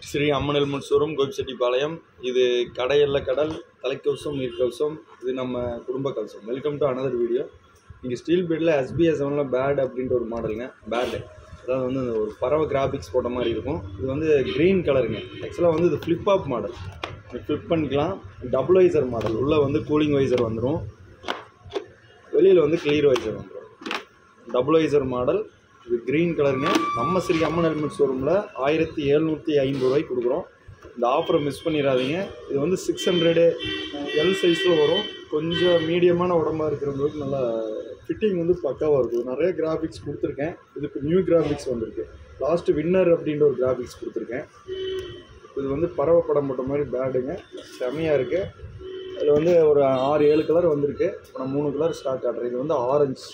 ஸ்ரீ அம்மன் முன்சூரம் கோபிச்செட்டிப்பாளையம் இது கடையல்ல கடல் தலைக்கவசம் நீர்க்கவசம் இது நம்ம குடும்ப கவசம் வெல்கம் டு அனதர் வீடியோ இங்கே ஸ்டீல் பீடில் எஸ்பிஎஸ் செவனில் பேட் அப்படின்ற ஒரு மாடலுங்க பேடு அதாவது வந்து இந்த ஒரு பறவை கிராஃபிக்ஸ் போட்ட மாதிரி இருக்கும் இது வந்து க்ரீன் கலருங்க ஆக்சுவலாக வந்து இது ஃப்ளிப் ஆப் மாடல் ஃப்ளிப் பண்ணிக்கலாம் டபுள் வைசர் மாடல் உள்ளே வந்து கூலிங் வைசர் வந்துடும் வெளியில் வந்து கிளியர் வைசர் வந்துடும் டபுள் வைசர் மாடல் இது க்ரீன் கலருங்க நம்ம ஸ்ரீ அம்மன் ஹெல்மெட் ஷோரூமில் ஆயிரத்தி எழுநூற்றி ஐம்பது ரூபாய்க்கு கொடுக்குறோம் இந்த ஆஃபரை மிஸ் பண்ணிடாதீங்க இது வந்து சிக்ஸ் ஹண்ட்ரடு எல் சைஸில் வரும் கொஞ்சம் மீடியமான உடம்பா இருக்கிறவங்களுக்கு நல்லா ஃபிட்டிங் வந்து பக்காவாக இருக்கும் நிறைய கிராஃபிக்ஸ் கொடுத்துருக்கேன் இதுக்கு நியூ கிராஃபிக்ஸ் வந்திருக்கு லாஸ்ட்டு வின்னர் அப்படின்ற ஒரு கிராஃபிக்ஸ் கொடுத்துருக்கேன் இது வந்து பறவை படம் போட்ட மாதிரி பேடுங்க செமையாக இருக்குது இதில் வந்து ஒரு ஆறு ஏழு கலர் வந்திருக்கு இப்போ நான் மூணு கலர் ஸ்டாக் காட்டுறேன் இது வந்து ஆரஞ்சு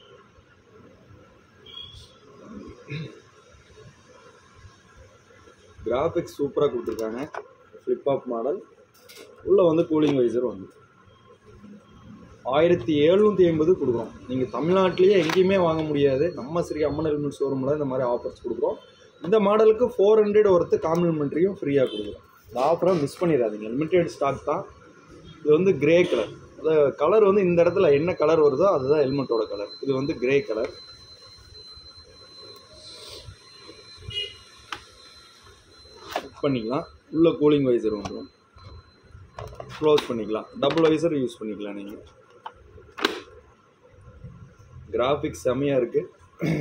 கிராஃபிக்ஸ் சூப்பராக கொடுத்துருக்காங்க ஃப்ளிப் ஆப் மாடல் உள்ளே வந்து கூலிங் வைசர் வந்து ஆயிரத்தி எழுநூற்றி ஐம்பது கொடுக்குறோம் நீங்கள் தமிழ்நாட்டிலேயே எங்கேயுமே வாங்க முடியாது நம்ம ஸ்ரீ அம்மன் ஹெல்மெட் ஷோரூமில் இந்த மாதிரி ஆஃபர்ஸ் கொடுக்குறோம் இந்த மாடலுக்கு ஃபோர் ஹண்ட்ரட் ஒருத்து காம்ப்ளிமெண்ட்ரியும் ஃப்ரீயாக கொடுக்குறோம் இந்த ஆஃபரை மிஸ் பண்ணிடாதீங்க லிமிட்டெட் ஸ்டாக் தான் இது வந்து கிரே கலர் அந்த கலர் வந்து இந்த இடத்துல என்ன கலர் வருதோ அதுதான் ஹெல்மெட்டோட கலர் இது வந்து கிரே கலர் புக் பண்ணிக்கலாம் உள்ள கூலிங் வைசர் வந்துடும் க்ளோஸ் பண்ணிக்கலாம் டபுள் வைசர் யூஸ் பண்ணிக்கலாம் நீங்கள் கிராஃபிக்ஸ் செம்மையாக இருக்குது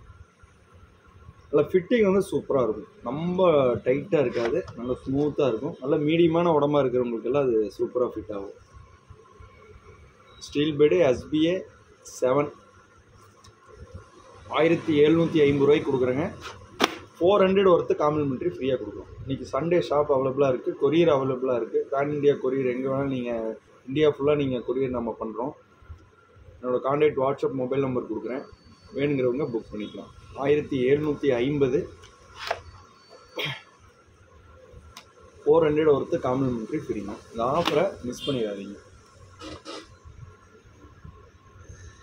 நல்ல ஃபிட்டிங் வந்து சூப்பராக இருக்கும் ரொம்ப டைட்டாக இருக்காது நல்ல ஸ்மூத்தாக இருக்கும் நல்ல மீடியமான உடம்பா இருக்கிறவங்களுக்கெல்லாம் அது சூப்பராக ஃபிட் ஆகும் ஸ்டீல் பெடு எஸ்பிஏ செவன் ஆயிரத்தி எழுநூற்றி ஐம்பது ரூபாய்க்கு கொடுக்குறேங்க ஃபோர் ஹண்ட்ரட் ஒருத்து காம்ப்ளிமெண்ட்ரி ஃப்ரீயாக கொடுக்குறோம் இன்றைக்கி சண்டே ஷாப் அவைலபிளாக இருக்குது கொரியர் அவைலபிளாக இருக்குது பேன் இந்தியா கொரியர் எங்கே வேணாலும் நீங்கள் இந்தியா ஃபுல்லாக நீங்கள் கொரியர் நம்ம பண்ணுறோம் என்னோடய கான்டாக்ட் வாட்ஸ்அப் மொபைல் நம்பர் கொடுக்குறேன் வேணுங்கிறவங்க புக் பண்ணிக்கலாம் ஆயிரத்தி எழுநூற்றி ஐம்பது ஃபோர் ஹண்ட்ரட் ஒருத்து காம்ப்ளிமெண்ட்ரி ஃப்ரீங்க இந்த ஆஃபரை மிஸ் பண்ணிடாதீங்க